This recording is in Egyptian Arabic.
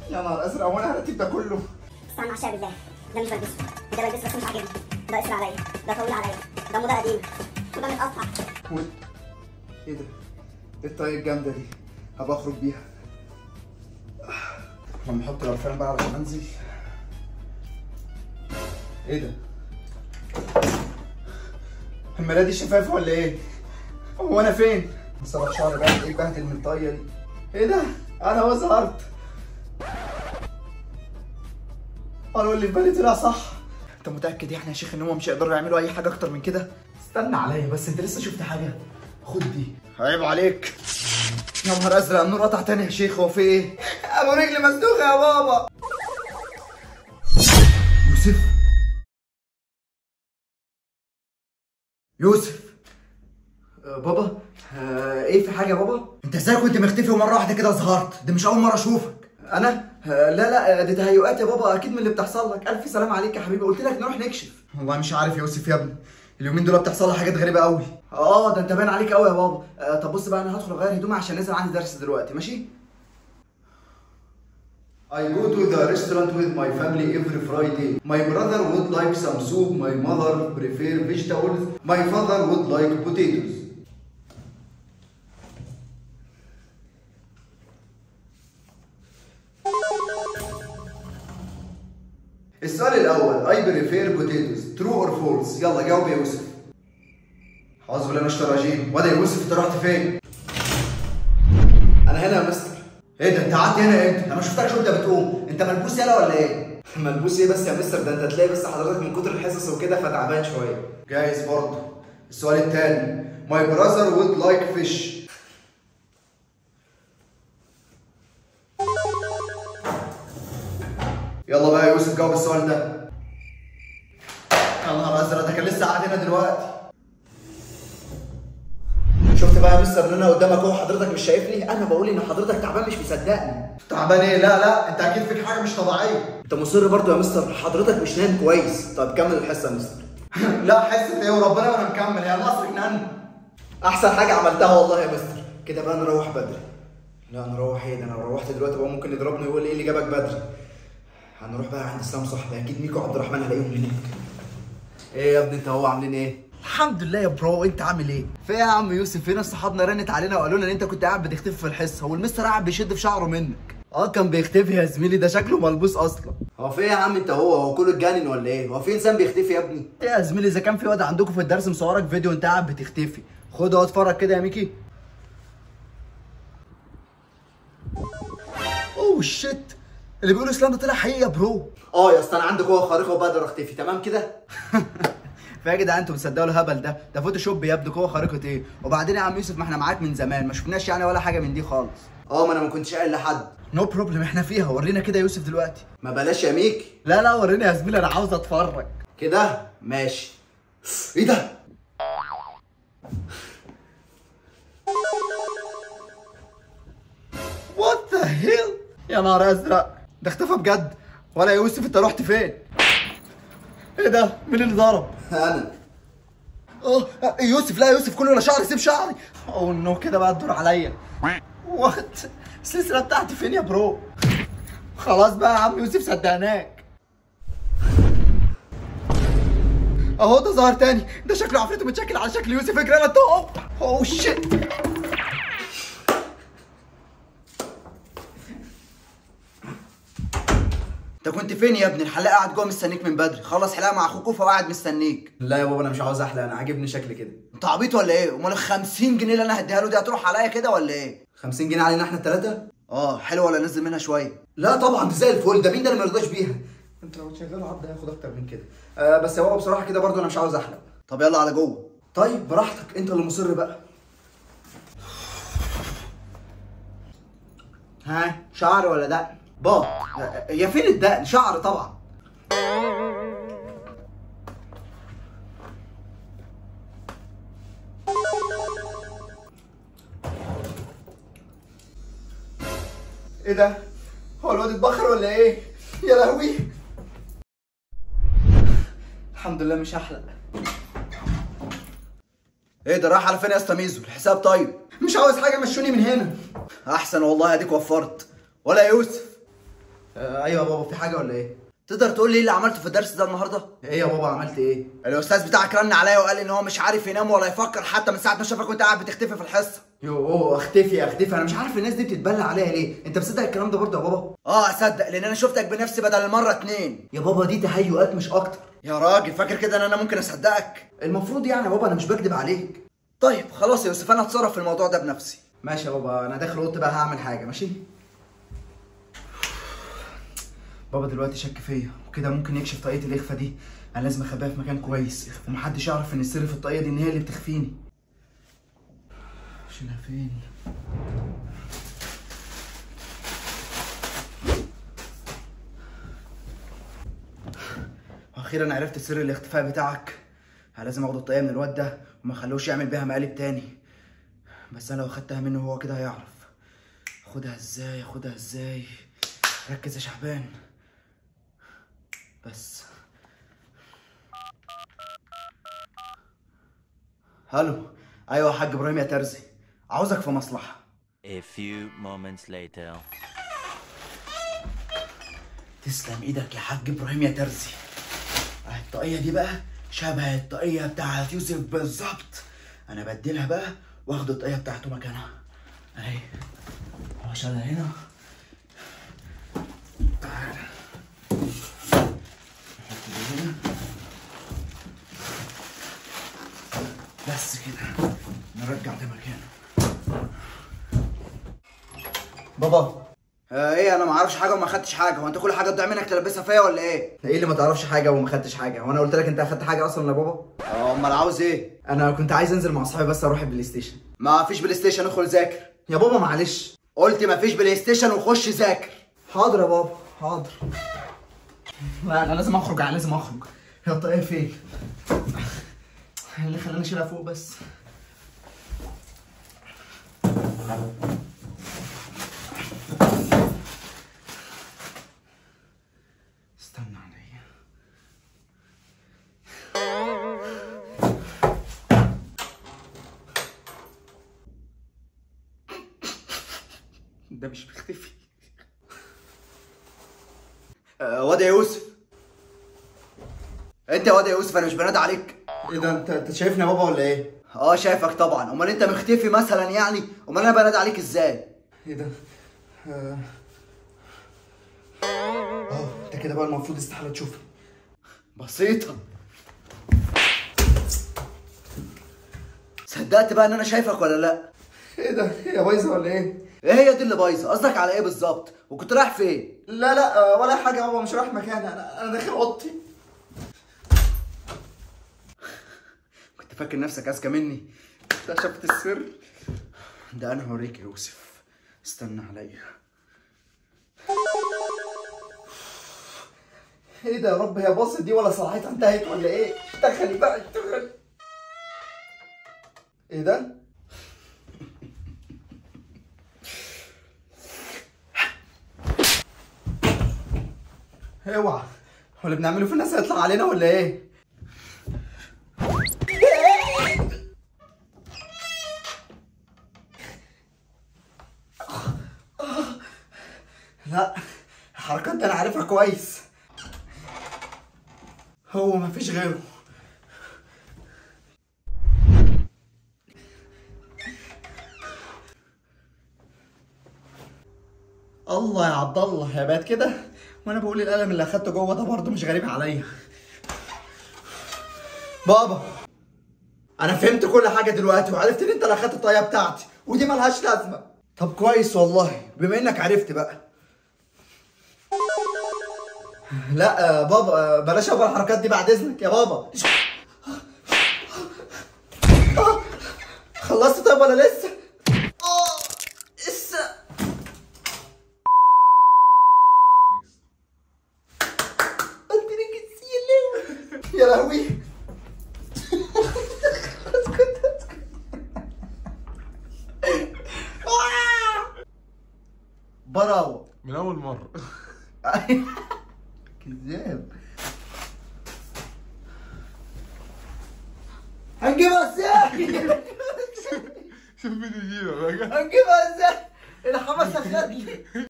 يا نهار ازرق وانا هرتب ده كله استنى عشاء بالله ده مش بلبسه ده بلبسه بس مش عاجبني ده قصر عليا ده طويل عليا ده موضه قديم وده متقطع و... ايه ده؟ ايه الطاقية الجامدة دي؟ هبقى اخرج بيها لما احط الارفان بقى علشان انزل ايه ده؟ المراية دي شفافة ولا ايه؟ هو انا فين؟ صباح شعري بقى ايه بهدل من الطاقية دي؟ ايه ده؟ انا هو ظهرت قالوا اللي في بالي طلع صح انت متأكد يعني يا شيخ ان هم مش هيقدروا يعملوا اي حاجة اكتر من كده؟ استنى عليا بس انت لسه شفت حاجة؟ خد دي عيب عليك يا نهار ازرق النور قطع تاني يا شيخ هو في ايه؟ ابو رجلي مسدوخة يا بابا يوسف يوسف آه، بابا آه، ايه في حاجة يا بابا؟ انت ازاي كنت مختفي ومرة واحدة كده ظهرت؟ دي مش أول مرة أشوفك أنا؟ آه، لا لا آه، دي تهيؤات يا بابا أكيد من اللي بتحصل لك ألف سلام عليك يا حبيبي قلت لك نروح نكشف والله مش عارف يا يوسف يا ابني اليومين دول بتحصل لي حاجات غريبة قوي اه ده انت باين عليك قوي يا بابا آه طب بص بقى انا هدخل اغير هدومي عشان نازل عندي درس دلوقتي ماشي I go to the restaurant with my family every Friday. My brother would like some soup, my mother prefer vegetables, my father would like potatoes. السؤال الأول I prefer potatoes true or false يلا جاوب يا يوسف أعوذ بالله من الشيطان الرجيم وده يا يوسف أنت رحت فين؟ أنا هنا يا مستر ايه ده انت قعدت هنا امتى؟ انا ما شفتكش وانت بتقوم، انت ملبوس يالا ولا ايه؟ ملبوس ايه بس يا مستر ده انت تلاقي بس حضرتك من كتر الحصص وكده فتعبان شويه. جايز برضه. السؤال الثاني My brother would like fish. يلا بقى يا يوسف جاوب السؤال ده. يا نهار ازرق ده كان لسه قاعد هنا دلوقتي. شفت بقى يا مستر ان انا قدامك اهو حضرتك مش شايفني انا بقول ان حضرتك تعبان مش مصدقني تعبان ايه لا لا انت اكيد فيك حاجه مش طبيعيه انت مصر برضو يا مستر حضرتك مش نايم كويس طب كمل الحصه يا مستر لا حصه ايه وربنا وانا مكمل يا مصر جنان احسن حاجه عملتها والله يا مستر كده بقى نروح بدري لا نروح ايه ده انا لو روحت دلوقتي بقى ممكن يضربني ويقول لي ايه اللي جابك بدري هنروح بقى عند اسلام صاحبي اكيد ميكو عبد الرحمن هلاقيهم هناك ايه يا ابني انت هو عاملين ايه الحمد لله يا برو انت عامل ايه؟ في ايه يا عم يوسف في ناس صحابنا رنت علينا وقالوا لنا ان انت كنت قاعد بتختفي في الحصه والمستر قاعد بيشد في شعره منك اه كان بيختفي يا زميلي ده شكله ملبوس اصلا هو في ايه يا عم انت هو هو كله اتجنن ولا ايه؟ هو في انسان بيختفي يا ابني؟ ايه يا زميلي اذا كان في واد عندكم في الدرس مصورك فيديو وانت قاعد بتختفي خد اهو اتفرج كده يا ميكي اوه شيت اللي بيقولوا اسلام ده طلع حقيقي يا برو اه يا اسطى انا عندي قوه خارقه وبقدر اختفي تمام كده؟ فيا جدعان انتوا بتصدقوا الهبل ده ده فوتوشوب يا ابني قوه خارقه ايه وبعدين يا عم يوسف ما احنا معاك من زمان ما شفناش يعني ولا حاجه من دي خالص اه ما انا ما كنتش قايل لحد نو بروبلم احنا فيها ورينا كده يا يوسف دلوقتي ما بلاش يا ميك لا لا ورينا يا زميلي انا عاوز اتفرج كده ماشي ايه ده؟ وات ذا هيل يا نهار ازرق ده اختفى بجد ولا يا يوسف انت رحت فين ايه ده مين اللي ضرب انا اه يوسف لا يوسف كله انا شعري سيب شعري اوه نو كده بقى الدور عليا وات السلسله بتاعتي فين يا برو خلاص بقى يا عم يوسف صدقناك اهو ده ظهر تاني ده شكله عفريته متشكل على شكل يوسف اجري انا توب اوه شيت انت كنت فين يا ابني الحلاق قاعد جوه مستنيك من بدري خلص حلاقه مع اخوك وقاعد مستنيك لا يا بابا انا مش عاوز احلى انا عاجبني شكل كده انت عبيط ولا ايه؟ امال ال 50 جنيه اللي انا هديها له دي هتروح عليا كده ولا ايه؟ 50 جنيه علينا احنا الثلاثه اه حلو ولا نزل منها شويه؟ لا طبعا دي زي الفل ده مين ده اللي ما يرضاش بيها انت لو تشغله عبد هياخد اكتر من كده آه بس يا بابا بصراحه كده برضو انا مش عاوز احلق طب يلا على جوه طيب براحتك انت اللي مصر بقى ها شعر ولا دقن؟ بط يا فين الدقن؟ شعر طبعا ايه ده؟ هو الواد اتبخر ولا ايه؟ يا لهوي الحمد لله مش هحلق ايه ده راح على فين يا اسطى ميزو الحساب طيب مش عاوز حاجه مشوني من هنا احسن والله اديك وفرت ولا يا يوسف آه ايوه يا بابا في حاجه ولا ايه تقدر تقول لي ايه اللي عملته في الدرس ده النهارده ايه يا بابا عملت ايه الاستاذ بتاعك رن عليا وقال لي ان هو مش عارف ينام ولا يفكر حتى من ساعه ما شافك وانت قاعد بتختفي في الحصه يو اختفي اختفي انا مش عارف الناس دي بتتبلى عليها ليه انت مصدق الكلام ده برضه يا بابا اه اصدق لان انا شفتك بنفسي بدل المره اتنين يا بابا دي تهيؤات مش اكتر يا راجل فاكر كده ان انا ممكن اصدقك المفروض يعني يا بابا انا مش بكذب عليك طيب خلاص يا يوسف انا هتصرف في الموضوع ده بنفسي ماشي يا بابا انا داخل اوضتي بقى هعمل حاجه ماشي بابا دلوقتي شك فيا وكده ممكن يكشف طاقية الإخفاء دي أنا لازم أخبيها في مكان كويس ومحدش يعرف إن السر في الطاقية دي إن هي اللي بتخفيني شيلها فين أخيرا عرفت سر الاختفاء بتاعك أنا لازم أخد الطاقية من الواد ده وما أخلوش يعمل بيها مقالب تاني بس أنا لو أخدتها منه هو كده هيعرف أخدها إزاي أخدها إزاي ركز يا شعبان بس الو ايوه يا حاج ابراهيم يا ترزي عاوزك في مصلحه A few moments later. تسلم ايدك يا حاج ابراهيم يا ترزي آه، الطاقيه دي بقى شبه الطاقيه بتاعت يوسف بالظبط انا بديلها بقى واخد الطاقيه بتاعته مكانها اهي واشيلها هنا تعال نحط دي هنا بس كده نرجع ده مكانه بابا آه ايه انا ما اعرفش حاجه وما خدتش حاجه هو انت كل حاجه تضيع منك تلبسها فيا ولا ايه ايه اللي ما تعرفش حاجه وما خدتش حاجه وانا قلت لك انت اخدت حاجه اصلا يا بابا آه، امال عاوز ايه انا كنت عايز انزل مع اصحابي بس اروح البلاي ستيشن ما فيش بلاي ستيشن ادخل ذاكر يا بابا معلش قلت ما فيش بلاي ستيشن وخش ذاكر حاضر يا بابا حاضر لا انا لازم اخرج انا لازم اخرج هي الطاقيه فين اللي خلاني اشيلها فوق بس استنى عليا ده مش بيختفي آه واد يا يوسف انت يا واد يا يوسف انا مش بنادي عليك ايه ده انت انت شايفني يا بابا ولا ايه؟ اه شايفك طبعا امال انت مختفي مثلا يعني امال انا بنادي عليك ازاي ايه ده؟ اه اه انت كده بقى المفروض استحاله تشوفني بسيطه صدقت بقى ان انا شايفك ولا لا ايه ده؟ هي بايظه ولا ايه؟ ايه هي دي اللي بايظه قصدك على ايه بالظبط وكنت رايح فين لا لا آه، ولا حاجه يا بابا مش رايح مكان انا انا داخل اوضتي كنت فاكر نفسك اذكى مني اكتشفت السر ده انا هوريك يا يوسف استنى عليا ايه ده يا رب هي باصت دي ولا صلاحيتها انتهت ولا ايه؟ اشتغلي بقى اشتغلي ايه ده؟ اوعى هو اللي بنعمله في الناس هيطلع علينا ولا ايه؟ لا الحركات دي انا عارفها كويس هو مفيش غيره الله يا عبد الله يا بقت كده وانا بقول القلم اللي اخدته جوه ده برضه مش غريب عليا بابا انا فهمت كل حاجه دلوقتي وعرفت ان انت اللي اخدت الطاقيه بتاعتي ودي ملهاش لازمه طب كويس والله بما انك عرفت بقى لا آه، بابا آه، بلاش ابقى الحركات دي بعد اذنك يا بابا آه، خلصت طيب ولا لسه؟ آه، لسه قلت لك السيلة يا لهوي اسكت اسكت براوة من اول مره كذاب هنجيبها ازاي شوف مين يجيبها بقى هنجيبها ازاي الحماسه خدني